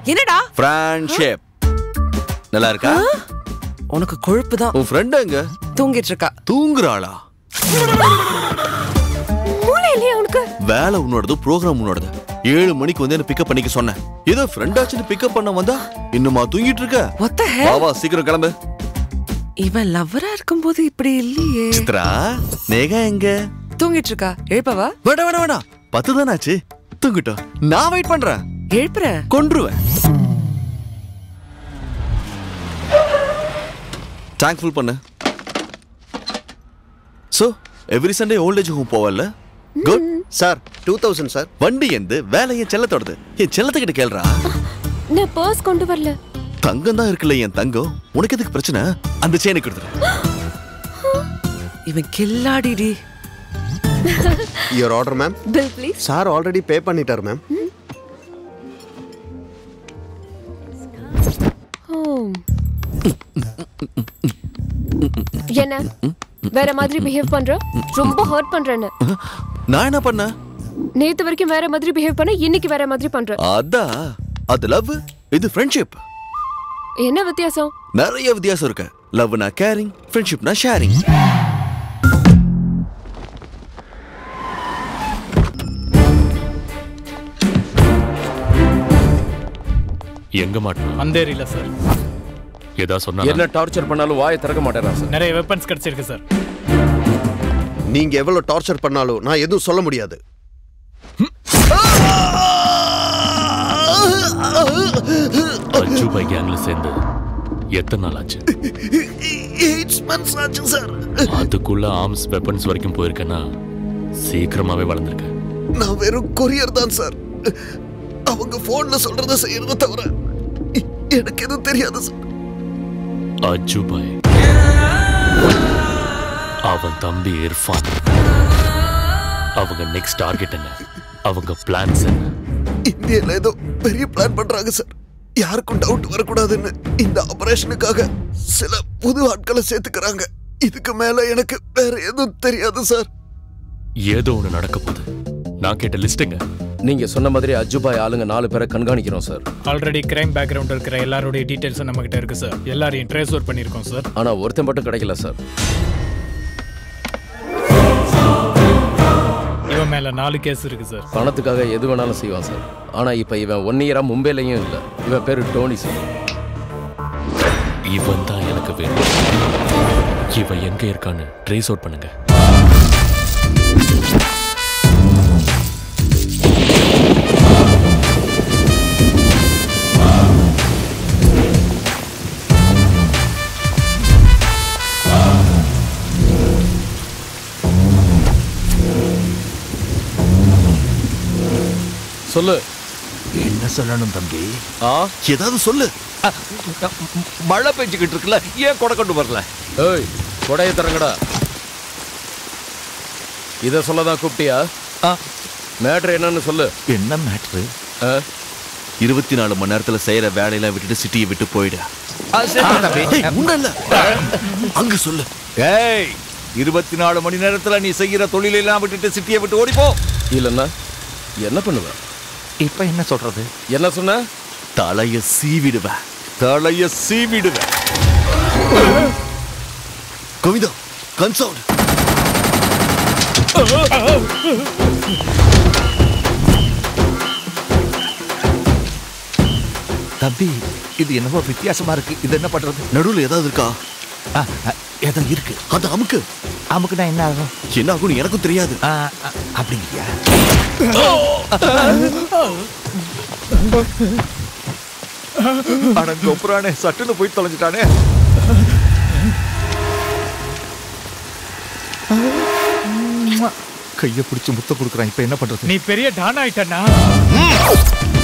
என்னடா ஃப்ரெண்ட்ஷிப் நல்லா இருக்கா உனக்கு கொழுப்பு தான் உன் ஃப்ரெண்ட் எங்க தூங்கிட்டு இருக்கா தூங்குறாளா மூளை இல்லையா உனக்கு வேலை உன்னோடது ப்ரோக்ராம் உன்னோடது ஏழு மணிக்கு வந்து என்ன பிக்கப் பண்ணிக்க சொன்னேன் ஏதோ ஃப்ரெண்டாச்சுன்னு பிக்கப் பண்ண வந்தா இன்னுமா தூங்கிட்டு இருக்க ஒத்த வா வா சீக்கிரம் கிளம்பு இவன் லவ்வரா இருக்கும்போது இப்படி இல்லையே சித்ரா நேகா எங்க தூங்கிட்டு இருக்கா எழுப்பவா வேண்டாம் வேண்டாம் வேண்டாம் பத்து தானே ஆச்சு தூங்கிட்டோம் நான் வெயிட் பண்றேன் எழுப்புற கொன்றுவேன் டேங்க் ஃபுல் பண்ணு so every Sunday old age home போவல்ல good sir two thousand sir வண்டி எந்து வேலை என் செல்லத்தோடது என் செல்லத்துக்கிட்ட கேள்றா நான் பர்ஸ் கொண்டு வரல தங்கம் தான் இருக்குல்ல என் தங்கம் உனக்கு எதுக்கு பிரச்சனை அந்த செயினை கொடுத்துரு இவன் கில்லாடிடி your order ma'am bill please sir already pay பண்ணிட்டார் மேம் என்ன வேற மாதிரி பிஹேவ் பண்ற ரொம்ப ஹர்ட் பண்றேன்னு நான் என்ன பண்ணேன் நேத்து வரைக்கும் வேற மாதிரி பிஹேவ் பண்ண இன்னைக்கு வேற மாதிரி பண்ற அதான் அது லவ் இது ஃப்ரெண்ட்ஷிப் என்ன வித்தியாசம் நிறைய வித்தியாசம் இருக்கு லவ்னா கேரிங் ஃப்ரெண்ட்ஷிப்னா ஷேரிங் எங்க மாட்டோம் அந்தேரியில சார் ஏதா சொன்னா என்ன டார்ச்சர் பண்ணாலும் வாயை திறக்க மாட்டேறா சார் நிறைய வெப்பன்ஸ் கிடைச்சிருக்கு சார் நீங்க எவ்வளவு டார்ச்சர் பண்ணாலும் நான் எதுவும் சொல்ல முடியாது அஜுபாய் கேங்ல சேர்ந்து எத்தனை நாள் ஆச்சு எயிட் மந்த்ஸ் ஆச்சு சார் அதுக்குள்ள ஆர்ம்ஸ் வெப்பன்ஸ் வரைக்கும் போயிருக்கேன்னா சீக்கிரமாவே வளர்ந்துருக்க நான் வெறும் கொரியர் தான் சார் அவங்க போன்ல சொல்றத செய்யறத தவிர எ- எனக்கு எதுவும் தெரியாது சார் அஜுபாய் அவன் தம்பி இர்ஃபான் அவங்க நெக்ஸ்ட் டார்கெட் என்ன அவங்க பிளான்ஸ் என்ன இந்தியால ஏதோ பெரிய பிளான் பண்றாங்க சார் யாருக்கும் டவுட் வரக்கூடாதுன்னு இந்த ஆபரேஷனுக்காக சில புது ஆட்களை சேர்த்துக்கிறாங்க இதுக்கு மேல எனக்கு வேற எதுவும் தெரியாது சார் ஏதோ ஒண்ணு நடக்க போகுது நான் கேட்ட லிஸ்ட்டுங்க நீங்க சொன்ன மாதிரி அஜுபாய் ஆளுங்க நாலு பேரை கண்காணிக்கிறோம் சார் ஆல்ரெடி கிரைம் பேக்ரவுண்ட் இருக்கிற எல்லாருடைய டீடைல்ஸும் நம்ம கிட்ட இருக்கு சார் எல்லாரையும் ட்ரேஸ் அவுட் பண்ணியிருக்கோம் சார் ஆனா ஒருத்தன் மட்டும் கிடைக்கல சார் இவன் மேல நாலு கேஸ் இருக்கு சார் பணத்துக்காக எது வேணாலும் செய்வான் சார் ஆனா இப்ப இவன் ஒன் இயரா மும்பைலையும் இல்ல இவன் பேரு டோனி சார் இவன் தான் எனக்கு வேணும் இவன் எங்க இருக்கான்னு ட்ரேஸ் அவுட் பண்ணுங்க சொல்லு என்ன சொல்லணும் தம்பி ஆ ஏதாவது சொல்லு மழை பெஞ்சுக்கிட்டு இருக்குல்ல ஏன் கொடை கொண்டு வரல ஏய் கொடைய தரங்கடா இத சொல்லதான் கூப்பிட்டியா மேட்ரு என்னன்னு சொல்லு என்ன மேட்ரு ஆ? இருபத்தி நாலு மணி நேரத்துல செய்யற வேலையெல்லாம் விட்டுட்டு சிட்டியை விட்டு போயிடு தம்பி ஏய், உன்ன இல்ல அங்க சொல்லு ஏய் இருபத்தி நாலு மணி நேரத்துல நீ செய்யற தொழிலெல்லாம் விட்டுட்டு சிட்டியை விட்டு ஓடிப்போ இல்லைன்னா என்ன பண்ணுவ இப்ப என்ன சொல்றது என்ன சொன்ன தலைய சீவிடுவேன் தலைய சீவிடுவேன் கோவிந்தா கன்சவுண்ட் தம்பி இது என்னவோ வித்தியாசமா இருக்கு இது என்ன பண்றது நடுவுல ஏதாவது இருக்கா ஆ, ஆ, ஏதோ இருக்கு அது அமுக்கு அமுக்குனா என்ன ஆகும் என்ன ஆகும்னு எனக்கும் தெரியாது ஆ, ஆ, அப்படிங்கய்யா அட கொப்புறானே சட்டுன்னு போய் தொலைஞ்சிட்டானே கைய பிடிச்சு முத்த கொடுக்குறான் இப்ப என்ன பண்றது நீ பெரிய டான் ஆயிட்டனா